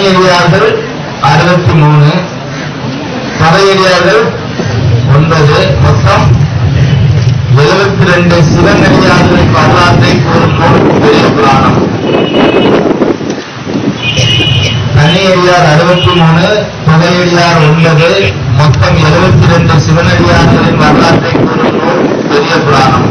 தனியடியார்கள் அறுபத்தி மூணு படையடியார்கள் ஒன்பது மொத்தம் எழுபத்தி ரெண்டு சிவனடியார்களின் வரலாற்றை கூறும் நூல் பெரிய புராணம் தனியடியார் அறுபத்தி மூணு புகையடியார் ஒன்பது மொத்தம் எழுபத்தி ரெண்டு சிவனடியார்களின் வரலாற்றை கூறும் நூல் பெரிய புராணம்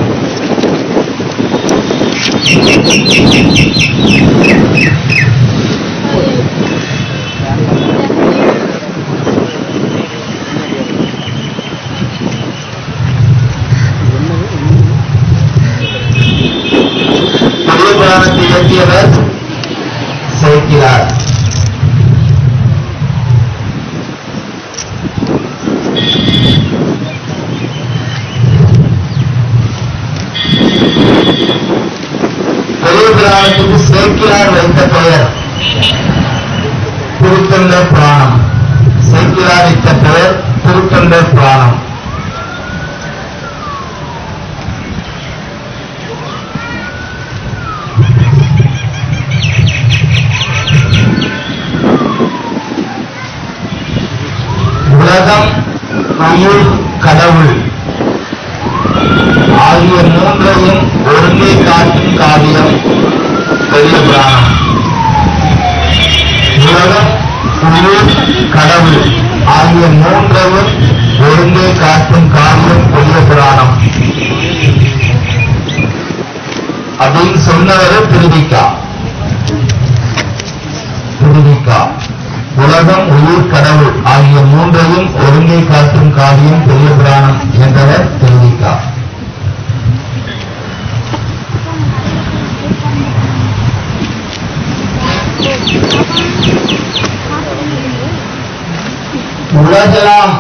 பெரிய புராணத்தை இயற்றியவர் சேர்க்கிறார் பெரிய புராணத்துக்கு சேர்க்கிறார் வைத்த பெயர் திருத்தொண்ட புராணம் சேர்க்கிறார் இட்ட பெயர் திருத்தொண்ட புராணம் உலகம் உயிர் கடவுள் ஆகிய மூன்றையும் ஒருங்கே காட்டும் காவியம் பெரிய புராணம் உலகம் உயிர் கடவுள் ஆகிய மூன்றையும் ஒருங்கே காட்டும் காவியம் பெரிய புராணம் அப்படின்னு சொன்னவர் திருவிக்கா திருவிக்கா உலகம் உயிர் கடவுள் ஆகிய மூன்றையும் ஒருங்கே காட்டும் காவியம் பெரிய புராணம் என்றவர் திருவிக்கா உலகலாம்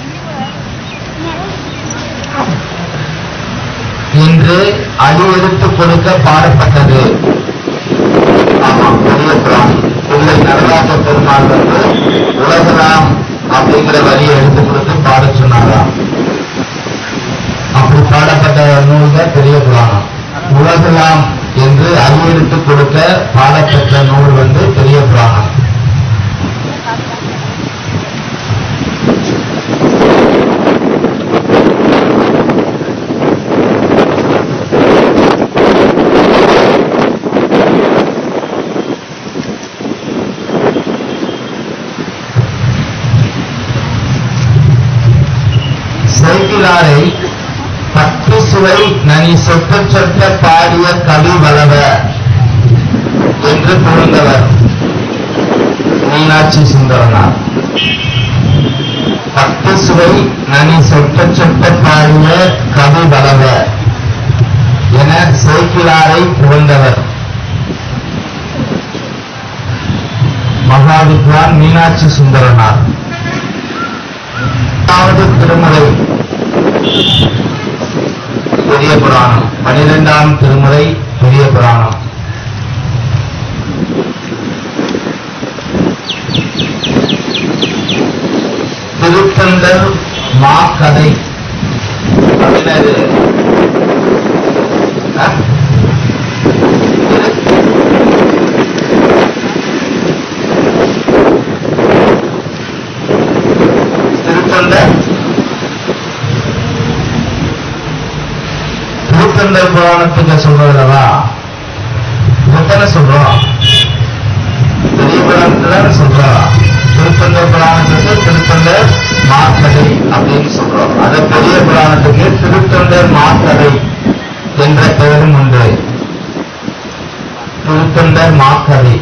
என்று அடியெடுத்து கொடுக்க பாடப்பட்டது ஆமா பெரிய புராணம் பிள்ளை நடராஜ பெருமாள் வந்து உலகலாம் அப்படிங்கிற வரியை எடுத்து கொடுத்து பாட சொன்னாராம் அப்படி பாடப்பட்ட நூல் தான் பெரிய புராணம் உலகலாம் என்று அடியெடுத்து கொடுக்க பாடப்பெற்ற நூல் வந்து பெரிய புராணம் செய்கிறாரை பத்து சுவை நனி சொட்ட சொட்ட பாடிய கவி வளவ என்று புகழ்ந்தவர் மீனாட்சி சுந்தரனார் பத்து சுவை நனி சொட்ட சொட்ட பாடிய கவி வளவ என சேக்கிலாரை புகழ்ந்தவர் மகாவித்வான் மீனாட்சி சுந்தரனார் பத்தாவது திருமுறை பெரிய புராணம் பனிரெண்டாம் திருமுறை பெரிய புராணம் திருத்தந்தர் மாக்கதை அப்படின்னா இது ஆ? இது? திருத்தந்தர் திருத்தந்தர் புராணத்துக்கு சொல்றதுலவா எத்தனை சொல்றோம் பெரிய புராணத்துல சொல்றோம் திருத்தந்தர் புராணத்துக்கு திருத்தந்தர் மாக்கதை அப்படின்னு சொல்றோம் அத பெரிய புராணத்துக்கு திருத்தந்தர் மாக்கதை என்ற பெயரும் உண்டு திருத்தந்தர் மாக்கதை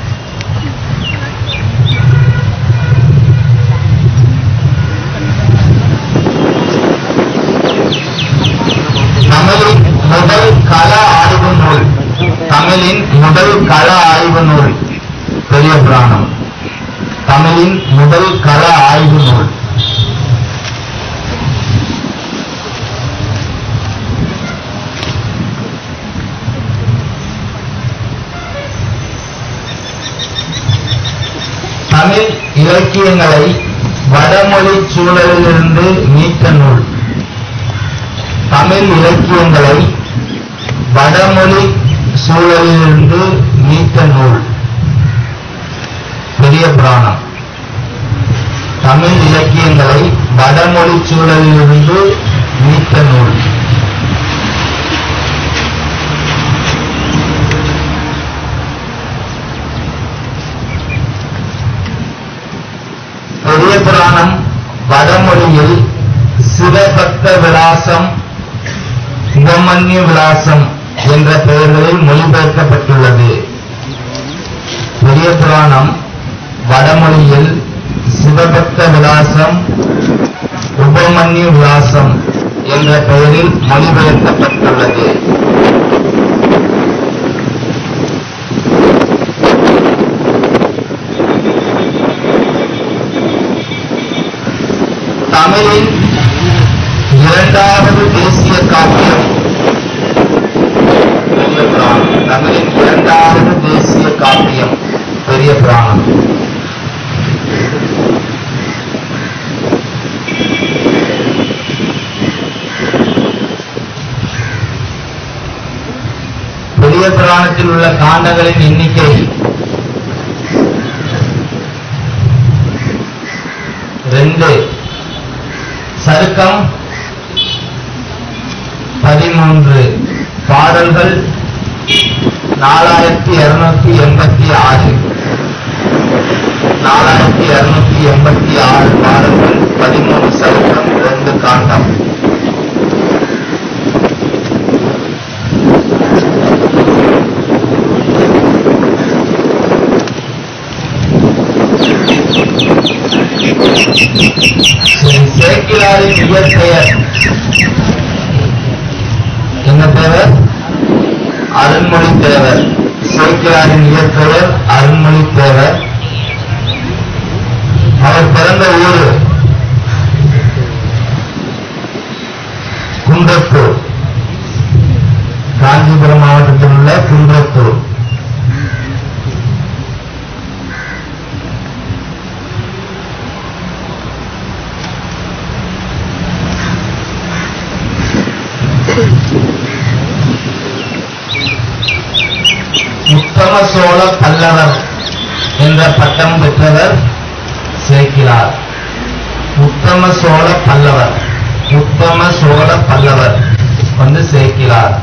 தமிழின் முதல் கள ஆய்வு நூல் தமிழின் முதல் கள ஆய்வு நூல் பெரிய புராணம் தமிழின் முதல் கள ஆய்வு நூல் தமிழ் இலக்கியங்களை வடமொழி சூழலிலிருந்து மீட்ட நூல் தமிழ் இலக்கியங்களை வடமொழி சூழலிலிருந்து மீட்ட நூல் பெரிய புராணம் தமிழ் இலக்கியங்களை வடமொழி சூழலிலிருந்து மீட்ட நூல் பெரிய புராணம் வடமொழியில் சிவபக்த விலாசம் உபமன்யு விலாசம் என்ற பெயர்களில் மொழிபெயர்க்கப்பட்டுள்ளது பெரிய புராணம் வடமொழியில் சிவபக்த விலாசம் உபமன்யு விலாசம் என்ற பெயரில் மொழிபெயர்க்கப்பட்டுள்ளது தமிழின் இரண்டாவது தேசிய காப்பியம் பெரிய புராணம் தமிழின் இரண்டாவது தேசிய காப்பியம் பெரிய புராணம் பெரிய புராணத்தில் உள்ள காண்டங்களின் எண்ணிக்கை ரெண்டு சருக்கம் பதிமூன்று பாடல்கள் நாலாயிரத்தி இருநூத்தி எண்பத்தி ஆறு நாலாயிரத்தி இருநூத்தி எண்பத்தி ஆறு பாடல்கள் பதிமூணு சருக்கம் ரெண்டு காண்டம் ஸ்ரீ சேக்கிலாரின் இயற்பெயர் என்ன பெயர் அருண்மொழி தேவர் சேக்கிலாரின் இயற்பெயர் அருண்மொழி தேவர் அவர் பிறந்த ஊர் குன்றத்தூர் காஞ்சிபுரம் மாவட்டத்தில் உள்ள குன்றத்தூர் உத்தம சோழ பல்லவர் என்ற பட்டம் பெற்றவர் சேக்கிலார் உத்தம சோழ பல்லவர் உத்தம சோழ பல்லவர் வந்து சேக்கிலார்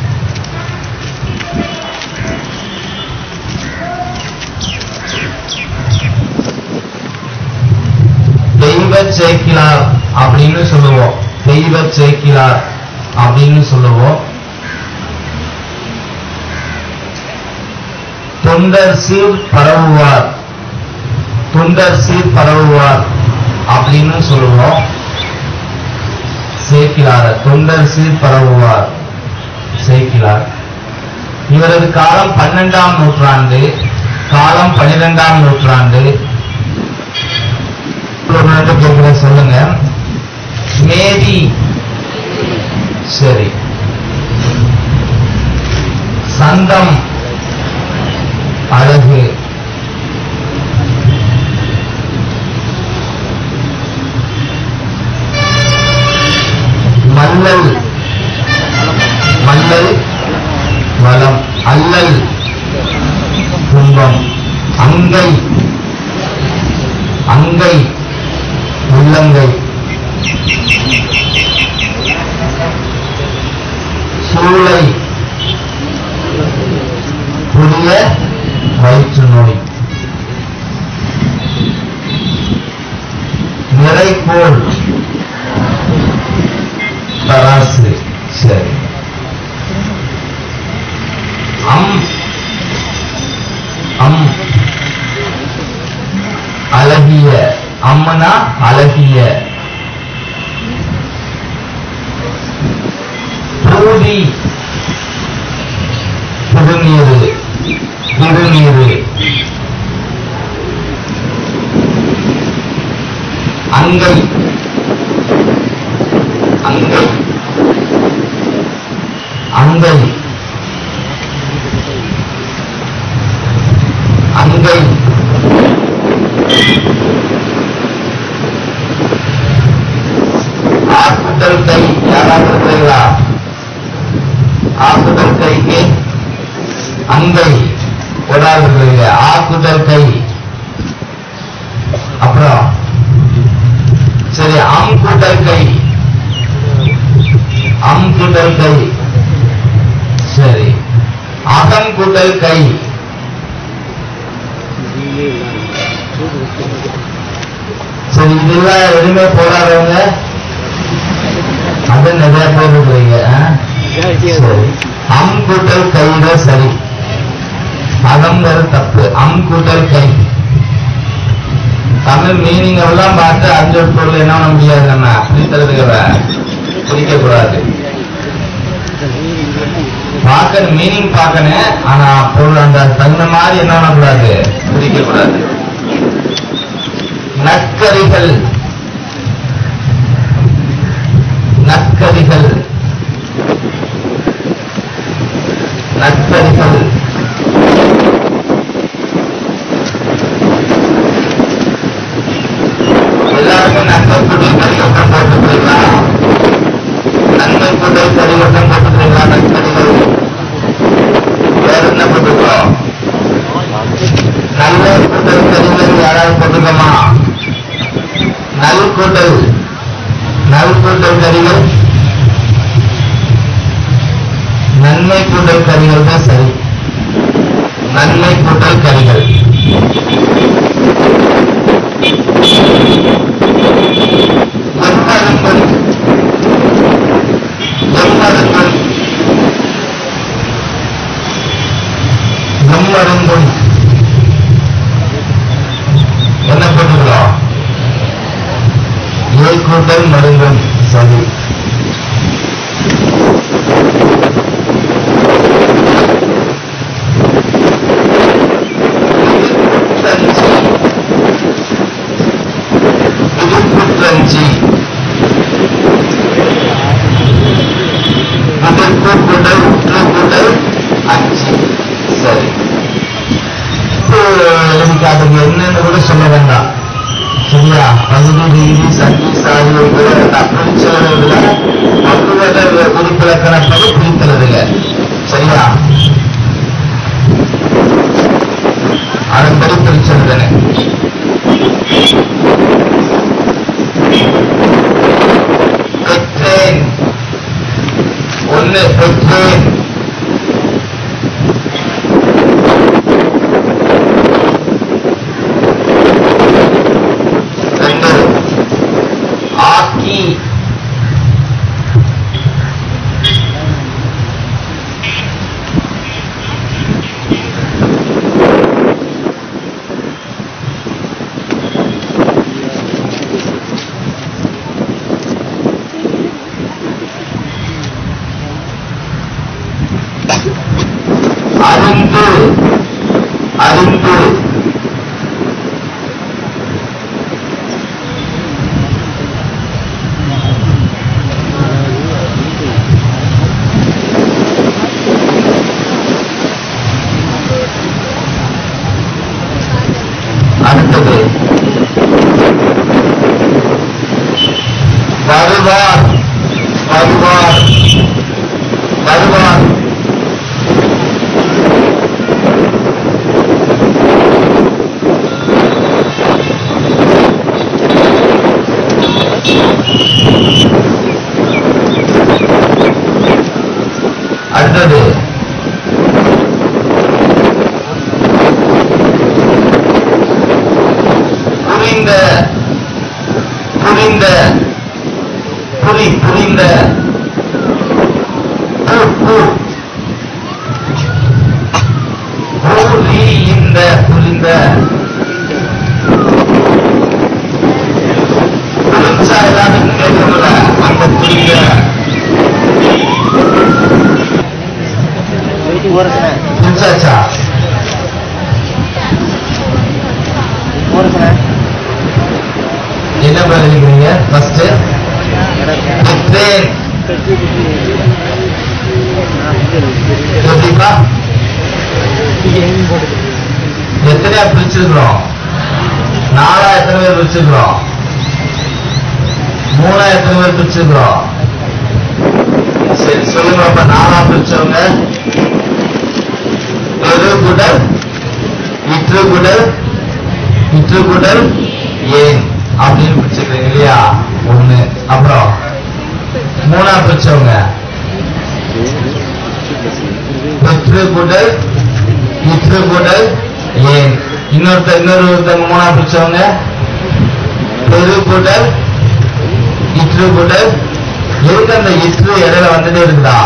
தெய்வ சேக்கிலார் அப்படின்னு சொல்லுவோம் தெய்வ சேக்கிலார் அப்படின்னு சொல்லுவோம் தொண்டர் சீர் பரவுவார் தொண்டர் சீர் பரவுவார் அப்படின்னு சொல்லுவோம் சேக்கிலார தொண்டர் சீர் பரவுவார் சேக்கிலார் இவரது காலம் பன்னெண்டாம் நூற்றாண்டு காலம் பனிரெண்டாம் நூற்றாண்டு கேட்கிற சொல்லுங்க மேதி சரி சந்தம் அழகு மல்லல் மல்லல் வளம் அல்லல் துன்பம் அங்கை அங்கை உள்ளங்கை சூளை புதிய வயிற்று நோய் நிறைக்கோள் தராசு சரி அம் அம் அழகிய அம்மனா அழகிய பூதி புதுநீரு திருநீரு அங்கை அங்கை அங்கை அங்கை ஆக்குதல் கை யாராவது இருக்கிறீங்களா ஆக்குதல் கைக்கு அங்கை கொடாது இருக்கிறீங்க ஆக்குதல் கை அப்புறம் சரி அம் கூட்டல் கை அம் கூட்டல் கை சரி அகம் கூட்டல் கை சரி இதெல்லாம் எதுவுமே போடாதவங்க அது நிறைய பேர் இருக்கிறீங்க ஆ? சரி அம் கூட்டல் கை தான் சரி அகம்ங்கிறது தப்பு அம் கூட்டல் கை தமிழ் மீனிங் எல்லாம் பார்த்து அஞ்சு பொருள் என்ன பண்ண முடியாது நம்ம பிரித்தறதுக்கு பிரிக்க கூடாது பார்க்கணும் மீனிங் பார்க்கணும் ஆனா பொருள் அந்த தகுந்த மாதிரி என்ன பண்ணக்கூடாது பிரிக்க கூடாது நற்கரிகள் நற்கரிகள் நற்கரிகள் எல்லாருக்கும் நன்மை குடல் பரிவட்டம் போட்டுக்கிறீங்களா நன்மை குடல் பரிவட்டம் போட்டுக்கிறீங்களா நற்கரிகள் வேற என்ன போட்டுக்கிறோம் நல்ல கூட்டல் கரிகள் யாராவது போட்டுக்கோமா நல் கூட்டல் நல் கூட்டல் கரிகள் நன்மை கூட்டல் கரிகள் தான் சரி நன்மை கூட்டல் கரிகள் எம்மருங்கள் எம்மருங்கள் எம்மருங்கள் என்ன போட்டுக்கிறோம் ஏ கூட்டல் மருங்கும் சரி குற்றஞ்சி அதற்கு கூட்டல் உற்று கூட்டல் அஞ்சு சரி இப்போ எனக்கு அதுக்கு என்னன்னு கூட சொல்ல வேண்டாம் சரியா பகுதி டிகிரி சக்தி சாதி பிரிச்சதுல மக்குவத குறிப்பிலக்கணப்படி பிரிக்கிறதுல சரியா அதன்படி பிரிச்சிருந்தன பெற்றேன் ஒன்னு பெற்றேன் ரெண்டு ஆக்கி அறிந்து அறிந்து அடுத்தது வருவார் வருவார் வருவார் அடுத்தது புரிந்த புரிந்த புரி புரிந்த பூ பூ பூரி இந்த புரிந்த புரிஞ்சா எல்லாரும் கேட்கணும்ல அந்த புரிந்த ஊருக்குண்ணே புரிஞ்சாச்சா ஊருக்குண்ணே என்ன பண்ணிருக்கீங்க ஃபர்ஸ்ட் பெற்றேன் எப்படிப்பா எத்தனையா பிரிச்சிருக்கிறோம் நாலா எத்தனை பேர் பிரிச்சிருக்கிறோம் மூணா எத்தனை பேர் பிரிச்சிருக்கிறோம் சரி சொல்லுங்க அப்ப நாலா பிரிச்சவங்க எரு குடல் இற்று குடல் இற்று குடல் ஏன் அப்படின்னு பிடிச்சிருக்கீங்க இல்லையா ஒண்ணு அப்புறம் மூணா பிடிச்சவங்க பெற்று கூட்டல் இற்று கூட்டல் ஏன் இன்னொருத்தர் இன்னொரு ஒருத்தவங்க மூணா பிடிச்சவங்க பெரு கூட்டல் இற்று கூட்டல் எதுக்கு அந்த இற்று இடையில வந்துட்டே இருக்குதா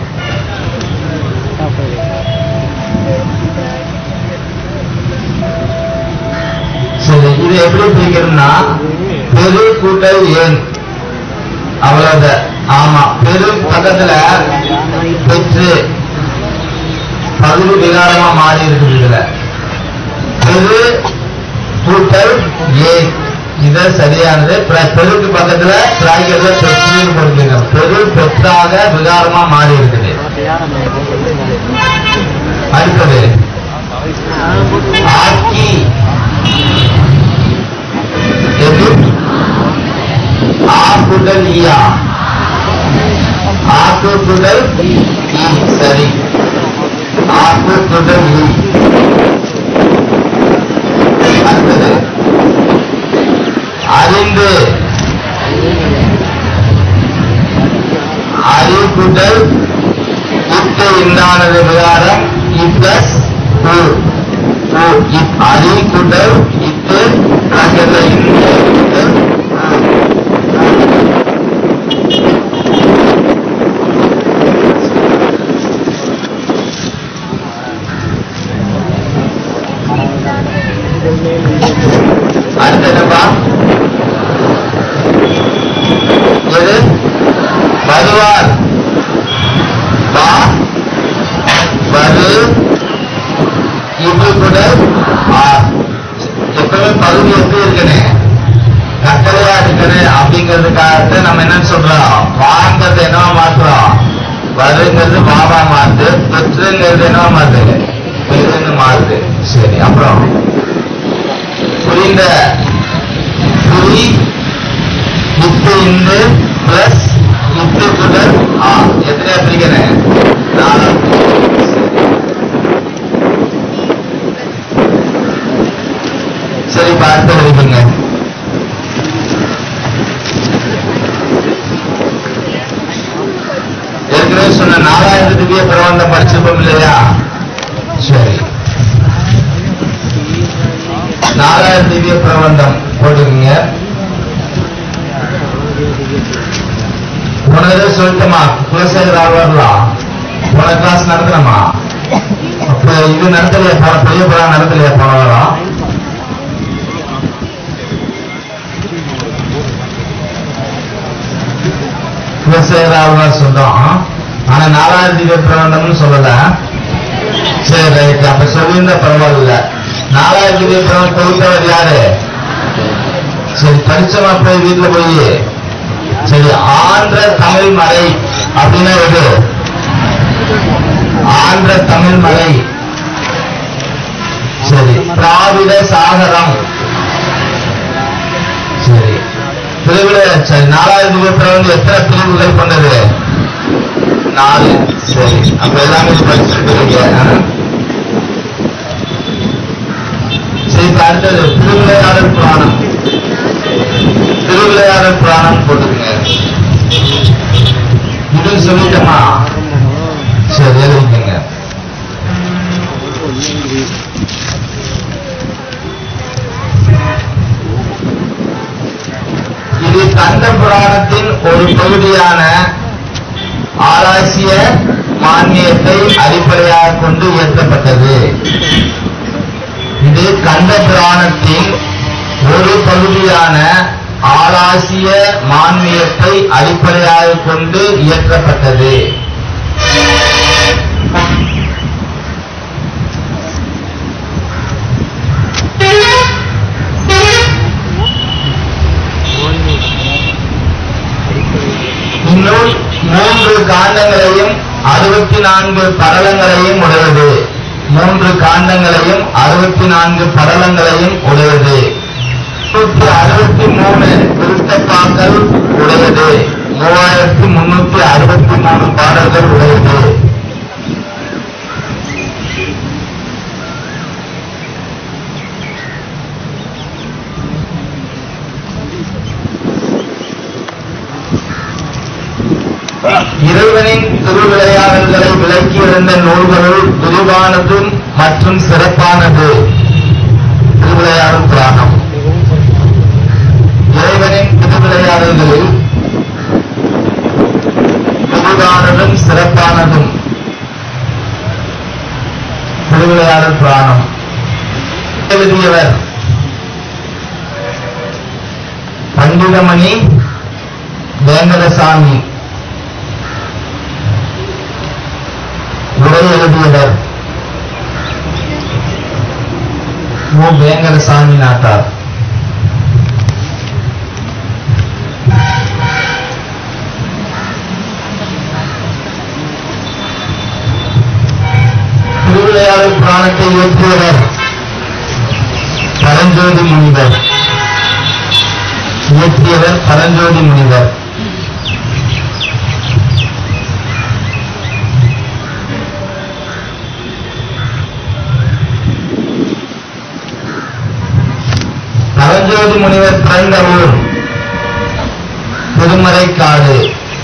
சரி இது எப்படி பிரிக்கணும்னா பெரு கூட்டல் ஏன் அவ்வளவுதான் ஆமா பெரு பக்கத்துல பெற்று பகுதி விகாரமா மாறி இருக்குது இதுல பெரு கூட்டல் ஏன் இது சரியானது பிற- பெருக்கு பக்கத்துல பிராய்க்கிறத பெற்றுன்னு கொடுக்குங்க பெரு பெற்றாக விகாரமா மாறி இருக்குது அடுத்தது ஆக்கி எது ஆ கூட்டல் ஈயா ஆக்கு கூட்டல் ஈ சரி ஆக்கு கூட்டல் ஈ அடுத்தது அறிந்து அறி கூட்டல் இட்டு இந்தானது விகாரம் இப்ளஸ் உ உ இப் அறி கூட்டல் இட்டு பிராக்கெட்ல இந்து கூட்டல் உ. அடுத்து என்னப்பா எது வருவார் வா வரு இது கூட ஆர் எப்பவுமே பகுதி எப்படி இருக்குன்னு கட்டளையா இருக்குன்னு அப்படிங்கிறதுக்காக நம்ம என்னன்னு சொல்றோம் வாங்கிறது என்னவா மாத்துறோம் வருங்கிறது பாபா மாத்து பெற்றுங்கிறது என்னவா மாத்துது பெருன்னு மாறுது சரி அப்புறம் புரிந்த புரி இத்து இந்து பிளஸ் இத்து குடல் ஆ எத்தனையா பிரிக்கிறேன் நாலு சரி பார்த்து எழுதுங்க ஏற்கனவே சொன்ன நாலாயிரத்து திவ்ய பிரபந்தம் படிச்சிருப்போம் இல்லையா சரி நாலாயிரம் திவ்ய பிரபந்தம் போட்டுக்கீங்க போன தடவை சொல்லிட்டோமா குலசேகர் ஆழ்வார்லாம் போன கிளாஸ் நடத்தணுமா அப்ப இது நடத்தலையா போன பெரிய புறா நடத்தலையா போன வாரம் குலசேகர் ஆழ்வார் சொல்றோம் ஆனா நாலாயிரம் திவ்ய பிரபந்தம்னு சொல்லல சரி ரைட் அப்ப சொல்லியிருந்தா பரவாயில்ல நாலாயிரம் திவ்ய பிரபந்தம் தொகுத்தவர் யாரு சரி படிச்சவன் போய் வீட்டுல போய் சரி ஆந்திர தமிழ் மலை அப்படின்னா எது ஆந்திர தமிழ் மலை சரி திராவிட சாகரம் சரி பிரிவுல சரி நாலாயிரம் விழுப்புரம் எத்தனை பிரிவுகள் கொண்டது நாலு சரி அப்ப எல்லாமே படிச்சிருக்கீங்க ஆ? சரி இப்ப அடுத்தது திருவிளையாடல் புராணம் திருவிளையாடல் புராணம் போட்டுருங்க இது சொல்லிட்டோமா சரி எழுதிக்கங்க இது கந்த புராணத்தின் ஒரு பகுதியான ஆராய்ச்சிய மானியத்தை அடிப்படையாக கொண்டு இயற்றப்பட்டது இது கந்த புராணத்தின் ஒரு பகுதியான ஆராசிய மான்மியத்தை அடிப்படையாக கொண்டு இயற்றப்பட்டது இந்நூல் மூன்று காண்டங்களையும் அறுபத்தி நான்கு படலங்களையும் உடையது மூன்று காண்டங்களையும் அறுபத்தி நான்கு படலங்களையும் உடையது நூற்றி அறுபத்தி மூணு விருத்தப்பாக்கள் உடையது மூவாயிரத்தி முன்னூத்தி அறுபத்தி மூணு பாடல்கள் உடையது திருவிளையாடல்களை விளக்கியிருந்த நூல்களுள் விரிவானதும் மற்றும் சிறப்பானது திருவிளையாடல் புராணம் இறைவனின் திருவிளையாடல்களில் விரிவானதும் சிறப்பானதும் திருவிளையாடல் புராணம் எழுதியவர் பண்டிதமணி வேங்கடசாமி உரை எழுதியவர் மு வேங்கடசாமி நாட்டார் திருவிளையாடல் புராணத்தை இயற்றியவர் பரஞ்சோதி முனிவர் இயற்றியவர் பரஞ்சோதி முனிவர் பரஞ்சோதி முனிவர் பிறந்த ஊர் திருமறைக்காடு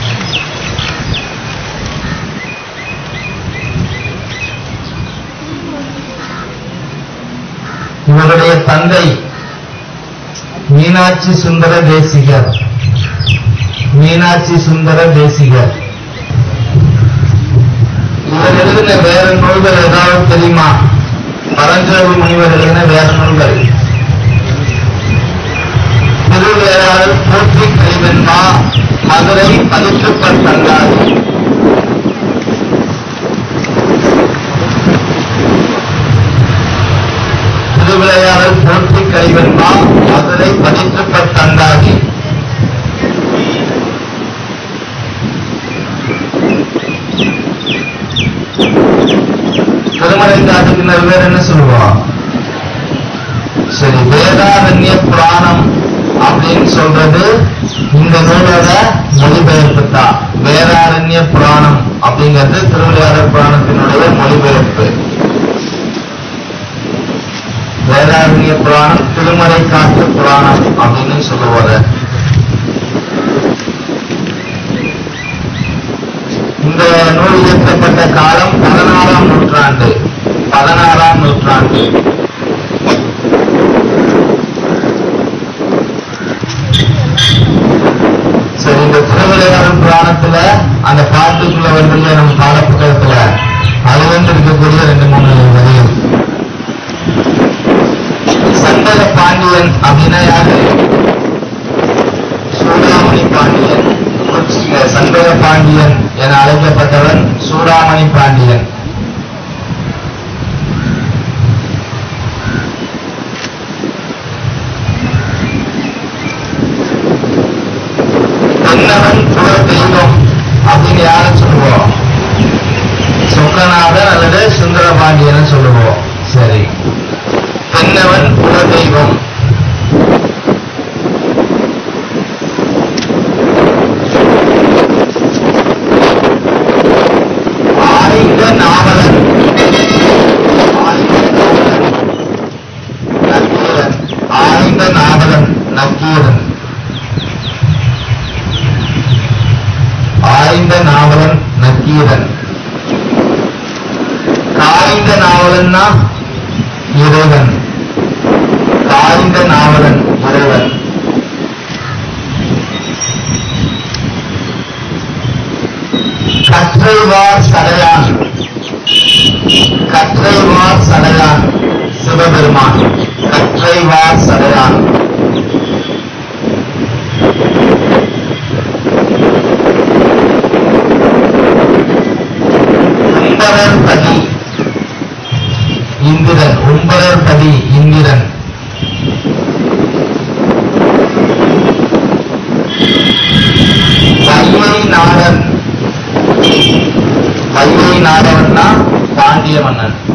இவருடைய தந்தை மீனாட்சி சுந்தர தேசிகர் மீனாட்சி சுந்தர தேசிகர் இவர் எழுதின வேற நூல்கள் ஏதாவது தெரியுமா பரஞ்சோதி முனிவர் எழுதின வேற நூல்கள் திருவேளாளர் போற்றி கல்வென்மா மதுரை பதிற்றுப்பட்டங்கால் திருவிளையாடல் போற்றி கல்வென்மா மதுரை பதிற்றுப்பட்டங்காகி திருமலை காட்டுக்கு வேற என்ன சொல்லுவோம் சரி வேதாரண்ய புராணம் அப்படின்னு சொல்றது இந்த நூலோட மொழிபெயர்ப்பு தான் வேதாரண்ய புராணம் அப்படிங்கிறது திருவிளையாடல் புராணத்தினுடைய மொழிபெயர்ப்பு வேதாரண்ய புராணம் திருமலை காட்டு புராணம் அப்படின்னு சொல்லுவாரு இந்த நூல் இயற்றப்பட்ட காலம் பதினாறாம் நூற்றாண்டு பதினாறாம் நூற்றாண்டு சரி இந்த திருவிளையாடல் புராணத்துல அந்த பாட்டுக்குள்ள வந்து நம்ம பாடப்புத்தகத்துல அது வந்து இருக்கக்கூடிய ரெண்டு மூணு வரிகள் சந்தர பாண்டியன் அப்படின்னா யாரு சூடாமணி பாண்டியன் குறிச்சிங்க சந்தர பாண்டியன் என அழைக்கப்பட்டவன் சூடாமணி பாண்டியன் தென்னவன் குல தெய்வம் அப்படின்னு யார சொல்லுவோம் சொக்கநாதன் அல்லது சுந்தரபாண்டியன் சொல்லுவோம் சரி தென்னவன் குல தெய்வம் ஆய்ந்த நாவலன் ஆய்ந்த நாவலன் நக்கீரன் ஆய்ந்த நாவலன் நக்கீரன் ஆய்ந்த நாவலன் நக்கீரன் காய்ந்த நாவலன்னா இறைவன் காய்ந்த நாவலன் இறைவன் கற்றைவார் சடையான் கற்றைவார் சடையான் சிவபெருமான் கற்றைவார் சடையான் உம்பரர் பதி இந்திரன் உம்பரர் பதி இந்திரன் வையை நாடன் வையை நாடவன்னா பாண்டிய மன்னன்